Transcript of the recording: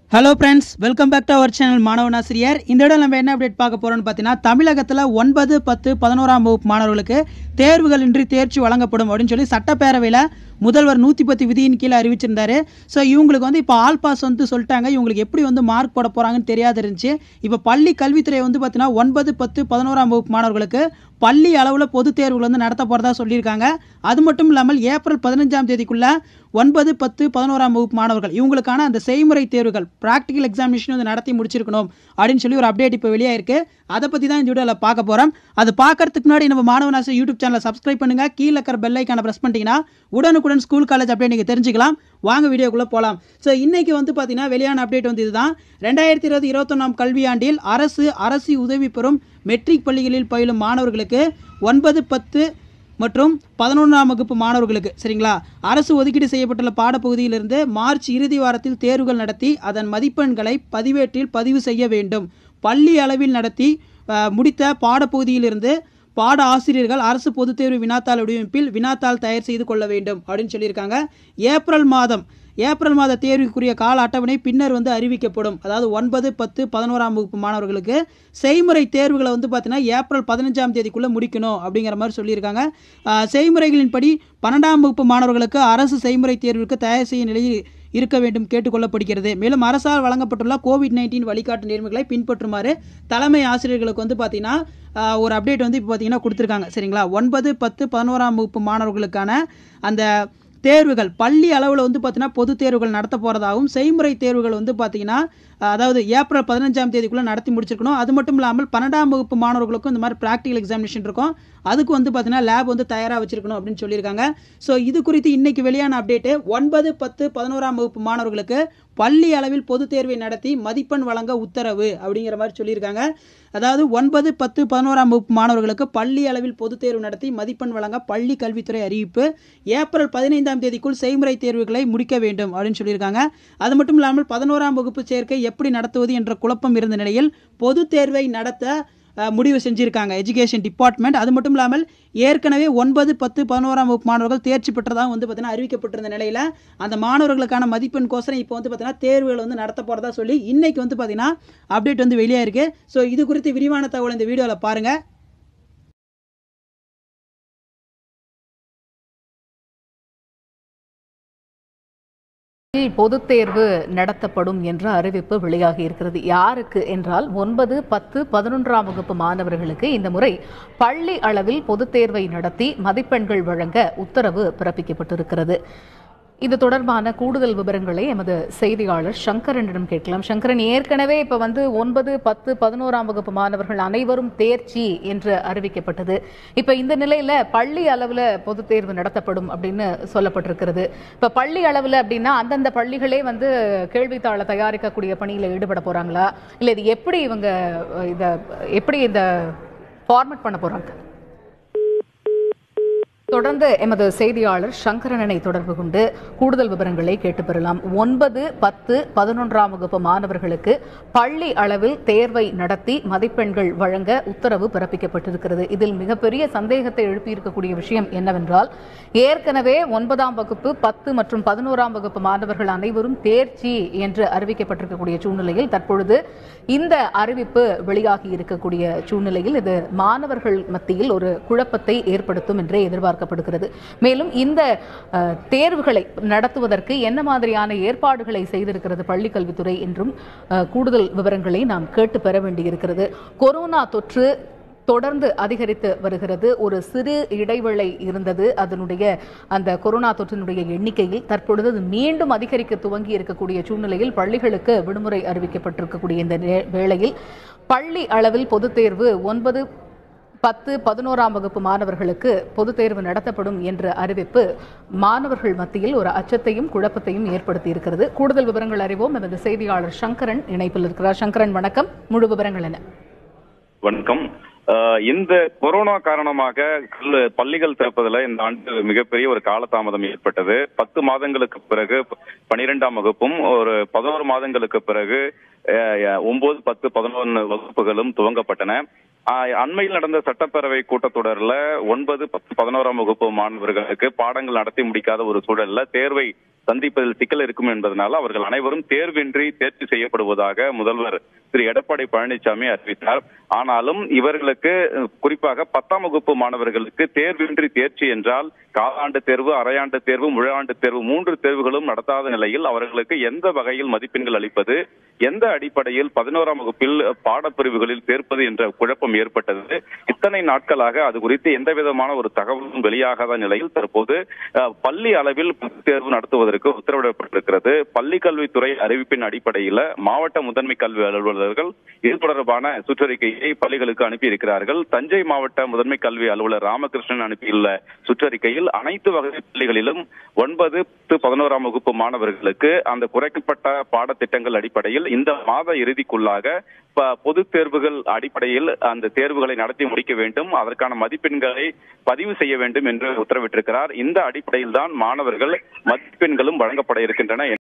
hello friends welcome back to our channel மாணவன் ஆசிரியர் இந்த இடம் நம்ம என்ன அப்டேட் பார்க்க போறோம்னு பார்த்தீங்கன்னா தமிழகத்தில் ஒன்பது பத்து பதினோராம் வகுப்பு மாணவர்களுக்கு தேர்வுகள் இன்றி தேர்ச்சி வழங்கப்படும் அப்படின்னு சொல்லி சட்டப்பேரவையில் முதல்வர் நூற்றி பத்து விதியின் கீழே அறிவிச்சிருந்தாரு ஸோ இவங்களுக்கு வந்து இப்போ ஆல் பாஸ் வந்து சொல்லிட்டாங்க இவங்களுக்கு எப்படி வந்து மார்க் போட போகிறாங்கன்னு தெரியாது இருந்துச்சு இப்போ பள்ளி கல்வித்துறை வந்து பார்த்தீங்கன்னா ஒன்பது பத்து பதினோராம் வகுப்பு மாணவர்களுக்கு பள்ளி அளவில் பொதுத் தேர்வுகள் வந்து நடத்த போகிறதா சொல்லியிருக்காங்க அது மட்டும் இல்லாமல் ஏப்ரல் பதினஞ்சாம் தேதிக்குள்ள ஒன்பது பத்து பதினோராம் வகுப்பு மாணவர்கள் இவங்களுக்கான அந்த செய்முறை தேர்வுகள் ப்ராக்டிக்கல் எக்ஸாமினேஷன் வந்து நடத்தி முடிச்சிருக்கணும் அப்படின்னு சொல்லி ஒரு அப்டேட் இப்போ வெளியே இருக்கு அதை பற்றி தான் இந்த வீடியோவில் பார்க்க போகிறோம் அது பார்க்கறதுக்கு முன்னாடி நம்ம மாணவனாசி யூடியூப் சேனலை சப்ஸ்கிரைப் பண்ணுங்க கீழே இருக்கிற பெல் ஐக்கான ப்ரெஸ் பண்ணிட்டீங்கன்னா உடனுக்குடன் ஸ்கூல் காலேஜ் அப்டேட் நீங்கள் தெரிஞ்சுக்கலாம் வாங்க வீடியோக்குள்ளே போகலாம் ஸோ இன்னைக்கு வந்து பார்த்தீங்கன்னா வெளியான அப்டேட் வந்து இதுதான் ரெண்டாயிரத்தி இருபது இருபத்தொன்னாம் கல்வியாண்டில் அரசு அரசு உதவி பெறும் மெட்ரிக் பள்ளிகளில் பயிலும் மாணவர்களுக்கு ஒன்பது பத்து மற்றும் பதினொன்றாம் வகுப்பு மாணவர்களுக்கு சரிங்களா அரசு ஒதுக்கீடு செய்யப்பட்டுள்ள பாடப்பகுதியிலிருந்து மார்ச் இறுதி வாரத்தில் தேர்வுகள் நடத்தி அதன் மதிப்பெண்களை பதிவேட்டில் பதிவு செய்ய வேண்டும் பள்ளி அளவில் நடத்தி அஹ், முடித்த பாடப்பகுதியிலிருந்து பாட ஆசிரியர்கள் அரசு பொதுத் தேர்வு வினாத்தாள் வடிவமைப்பில் வினாத்தாள் தயார் செய்து கொள்ள வேண்டும் அப்படின்னு சொல்லியிருக்காங்க ஏப்ரல் மாதம் ஏப்ரல் மாத தேர்வுக்குரிய கால அட்டவணை பின்னர் வந்து அறிவிக்கப்படும் அதாவது ஒன்பது பத்து பதினோராம் வகுப்பு மாணவர்களுக்கு செய்முறை தேர்வுகளை வந்து பார்த்தீங்கன்னா ஏப்ரல் பதினஞ்சாம் தேதிக்குள்ளே முடிக்கணும் அப்படிங்கிற மாதிரி சொல்லியிருக்காங்க ஆஹ், செய்முறைகளின்படி பன்னெண்டாம் வகுப்பு மாணவர்களுக்கு அரசு செய்முறை தேர்வுக்கு தயார் செய்யும் நிலையில் இருக்க வேண்டும் கேட்டுக்கொள்ளப்படுகிறது மேலும் அரசால் வழங்கப்பட்டுள்ள கோவிட் நைன்டீன் வழிகாட்டு நெறிமுறைகளை பின்பற்றுமாறு தலைமை ஆசிரியர்களுக்கு வந்து பார்த்தீங்கன்னா ஆஹ், ஒரு அப்டேட் வந்து இப்போ பார்த்தீங்கன்னா கொடுத்துருக்காங்க சரிங்களா ஒன்பது பத்து பதினோராம் வகுப்பு மாணவர்களுக்கான அந்த தேர்வுகள் பள்ளி அளவில் வந்து பார்த்தீங்கன்னா பொது தேர்வுகள் நடத்த போகிறதாகவும் செய்முறை தேர்வுகள் வந்து பார்த்தீங்கன்னா அஹ், அதாவது ஏப்ரல் பதினஞ்சாம் தேதிக்குள்ளே நடத்தி முடிச்சிருக்கணும் அது மட்டும் இல்லாமல் பன்னெண்டாம் வகுப்பு மாணவர்களுக்கும் இந்த மாதிரி ப்ராக்டிகல் எக்ஸாமினேஷன் இருக்கும் அதுக்கு வந்து பார்த்தீங்கன்னா லேப் வந்து தயாராக வச்சிருக்கணும் அப்படின்னு சொல்லியிருக்காங்க ஸோ இது குறித்து இன்னைக்கு வெளியான அப்டேட்டு ஒன்பது பத்து பதினோராம் வகுப்பு மாணவர்களுக்கு பள்ளி அளவில் பொது தேர்வை நடத்தி மதிப்பெண் வழங்க உத்தரவு அப்படிங்கிற மாதிரி சொல்லியிருக்காங்க அதாவது ஒன்பது பத்து பதினோராம் வகுப்பு மாணவர்களுக்கு பள்ளி அளவில் பொதுத் தேர்வு நடத்தி மதிப்பெண் வழங்க பள்ளி கல்வித்துறை அறிவிப்பு ஏப்ரல் பதினைந்தாம் தேதிக்குள் செய்முறை தேர்வுகளை முடிக்க வேண்டும் அப்படின்னு சொல்லியிருக்காங்க அது மட்டும் இல்லாமல் பதினோராம் வகுப்பு சேர்க்கை எப்படி நடத்துவது என்ற குழப்பம் இருந்த நிலையில் பொதுத் தேர்வை நடத்த அஹ், முடிவு செஞ்சிருக்காங்க எஜுகேஷன் டிபார்ட்மெண்ட் அது மட்டும் இல்லாமல் ஏற்கனவே ஒன்பது பத்து பதினோராம் வகுப்பு மாணவர்கள் தேர்ச்சி பெற்றதாக வந்து பார்த்தீங்கன்னா அறிவிக்கப்பட்டிருந்த நிலையில் அந்த மாணவர்களுக்கான மதிப்பெண் கோசரம் இப்போ வந்து பார்த்தீங்கன்னா தேர்வுகள் வந்து நடத்த போகிறதா சொல்லி இன்னைக்கு வந்து பார்த்தீங்கன்னா அப்டேட் வந்து வெளியே இருக்கு ஸோ இது குறித்து விரிவான தகவல் இந்த வீடியோவில் பாருங்கள் பொதுத் தேர்வு நடத்தப்படும் என்ற அறிவிப்பு வெளியாகி இருக்கிறது யாருக்கு என்றால் ஒன்பது பத்து பதினொன்றாம் வகுப்பு மாணவர்களுக்கு இந்த முறை பள்ளி அளவில் பொதுத் தேர்வை நடத்தி மதிப்பெண்கள் வழங்க உத்தரவு பிறப்பிக்கப்பட்டிருக்கிறது இது தொடர்பான கூடுதல் விவரங்களை எமது செய்தியாளர் சங்கரனிடம் கேட்கலாம் சங்கரன் ஏற்கனவே இப்ப வந்து ஒன்பது பத்து பதினோராம் வகுப்பு மாணவர்கள் அனைவரும் தேர்ச்சி என்று அறிவிக்கப்பட்டது இப்ப இந்த நிலையில பள்ளி அளவுல பொதுத் தேர்வு நடத்தப்படும் அப்படின்னு சொல்லப்பட்டிருக்கிறது இப்ப பள்ளி அளவுல அப்படின்னா அந்தந்த பள்ளிகளே வந்து கேள்வித்தாளை தயாரிக்கக்கூடிய பணியில ஈடுபட போறாங்களா இல்ல இது எப்படி இவங்க அஹ், இத எப்படி இந்த ஃபார்மட் பண்ண போறாங்க தொடர்ந்து எமது செய்தியாளர் சங்கரனனை தொடர்பு கொண்டு கூடுதல் விவரங்களை கேட்டு பெறலாம் ஒன்பது பத்து பதினொன்றாம் வகுப்பு மாணவர்களுக்கு பள்ளி அளவில் தேர்வை நடத்தி மதிப்பெண்கள் வழங்க உத்தரவு பிறப்பிக்கப்பட்டிருக்கிறது இதில் மிகப்பெரிய சந்தேகத்தை எழுப்பியிருக்கக்கூடிய விஷயம் என்னவென்றால் ஏற்கனவே ஒன்பதாம் வகுப்பு பத்து மற்றும் பதினோராம் வகுப்பு மாணவர்கள் அனைவரும் தேர்ச்சி என்று அறிவிக்கப்பட்டிருக்கக்கூடிய சூழ்நிலையில் தற்பொழுது இந்த அறிவிப்பு வெளியாகி இருக்கக்கூடிய சூழ்நிலையில் இது மாணவர்கள் மத்தியில் ஒரு குழப்பத்தை ஏற்படுத்தும் என்றே எதிர்பார்க்கப்படுகிறது மேலும் இந்த அஹ், தேர்வுகளை நடத்துவதற்கு என்ன மாதிரியான ஏற்பாடுகளை செய்திருக்கிறது பள்ளிக் கல்வித்துறை என்றும் அஹ், கூடுதல் விவரங்களை நாம் கேட்டு பெற வேண்டியிருக்கிறது கொரோனா தொற்று தொடர்ந்து அதிகரித்து வருகிறது ஒரு சிறு இடைவேளை இருந்தது அதனுடைய அந்த கொரோனா தொற்றினுடைய எண்ணிக்கையில் தற்பொழுது அது மீண்டும் அதிகரிக்க துவங்கி இருக்கக்கூடிய சூழ்நிலையில் பள்ளிகளுக்கு விடுமுறை அறிவிக்கப்பட்டிருக்கக்கூடிய இந்த நே- வேளையில் பள்ளி அளவில் பொதுத் தேர்வு ஒன்பது பத்து பதினோராம் வகுப்பு மாணவர்களுக்கு பொதுத் தேர்வு நடத்தப்படும் என்ற அறிவிப்பு மாணவர்கள் மத்தியில் ஒரு அச்சத்தையும் குழப்பத்தையும் ஏற்படுத்தி இருக்கிறது கூடுதல் விவரங்கள் அறிவோம் எமது செய்தியாளர் சங்கரன் இணைப்பில் இருக்கிறார் சங்கரன் வணக்கம் முழு விவரங்கள் என்ன வணக்கம் அஹ் இந்த கொரோனா காரணமாக கல்லு- பள்ளிகள் திறப்பதில் இந்த ஆண்டு மிகப்பெரிய ஒரு காலதாமதம் ஏற்பட்டது பத்து மாதங்களுக்கு பிறகு பனிரெண்டாம் வகுப்பும் ஒரு பதினோரு மாதங்களுக்கு பிறகு அஹ், ஒன்பது பத்து பதினொன்று வகுப்புகளும் துவங்கப்பட்டன ஆஹ், அண்மையில் நடந்த சட்டப்பேரவை கூட்டத்தொடர்ல ஒன்பது பத்து பதினோராம் வகுப்பு மாணவர்களுக்கு பாடங்கள் நடத்தி முடிக்காத ஒரு சூழல்ல தேர்வை சந்திப்பதில் சிக்கல் இருக்கும் என்பதனால அவர்கள் அனைவரும் தேர்வின்றி தேர்ச்சி செய்யப்படுவதாக முதல்வர் திரு எடப்பாடி பழனிசாமி அறிவித்தார் ஆனாலும் இவர்களுக்கு அஹ், குறிப்பாக பத்தாம் வகுப்பு மாணவர்களுக்கு தேர்வின்றி தேர்ச்சி என்றால் காலாண்டு தேர்வு அரையாண்டு தேர்வு முழாண்டு தேர்வு மூன்று தேர்வுகளும் நடத்தாத நிலையில் அவர்களுக்கு எந்த வகையில் மதிப்பெண்கள் அளிப்பது எந்த அடிப்படையில் பதினோராம் வகுப்பில் பாடப்பிரிவுகளில் சேர்ப்பது என்ற குழப்பம் ஏற்பட்டது இத்தனை நாட்களாக அது குறித்து எந்த விதமான ஒரு தகவலும் வெளியாகாத நிலையில் தற்போது அஹ், பள்ளி அளவில் பொதுத் தேர்வு நடத்துவதற்கு உத்தரவிடப்பட்டிருக்கிறது பள்ளி கல்வித்துறை அறிவிப்பின் அடிப்படையில் மாவட்ட முதன்மை கல்வி அலுவலர்கள் இது தொடர்பான சுற்றறிக்கையை பள்ளிகளுக்கு அனுப்பியிருக்கிறார்கள் தஞ்சை மாவட்ட முதன்மை கல்வி அலுவலர் ராமகிருஷ்ணன் அனுப்பியுள்ள சுற்றறிக்கையில் அனைத்து வகை பள்ளிகளிலும் ஒன்பது பத்து பதினோராம் வகுப்பு மாணவர்களுக்கு அந்த குறைக்கப்பட்ட பாடத்திட்டங்கள் அடிப்படையில் இந்த மாத இறுதிக்குள்ளாக ப- பொதுத் தேர்வுகள் அடிப்படையில் அந்த தேர்வுகளை நடத்தி முடிக்க வேண்டும் அதற்கான மதிப்பெண்களை பதிவு செய்ய வேண்டும் என்று உத்தரவிட்டிருக்கிறார் இந்த அடிப்படையில் தான் மாணவர்கள் மதிப்பெண்களும் வழங்கப்பட இருக்கின்றன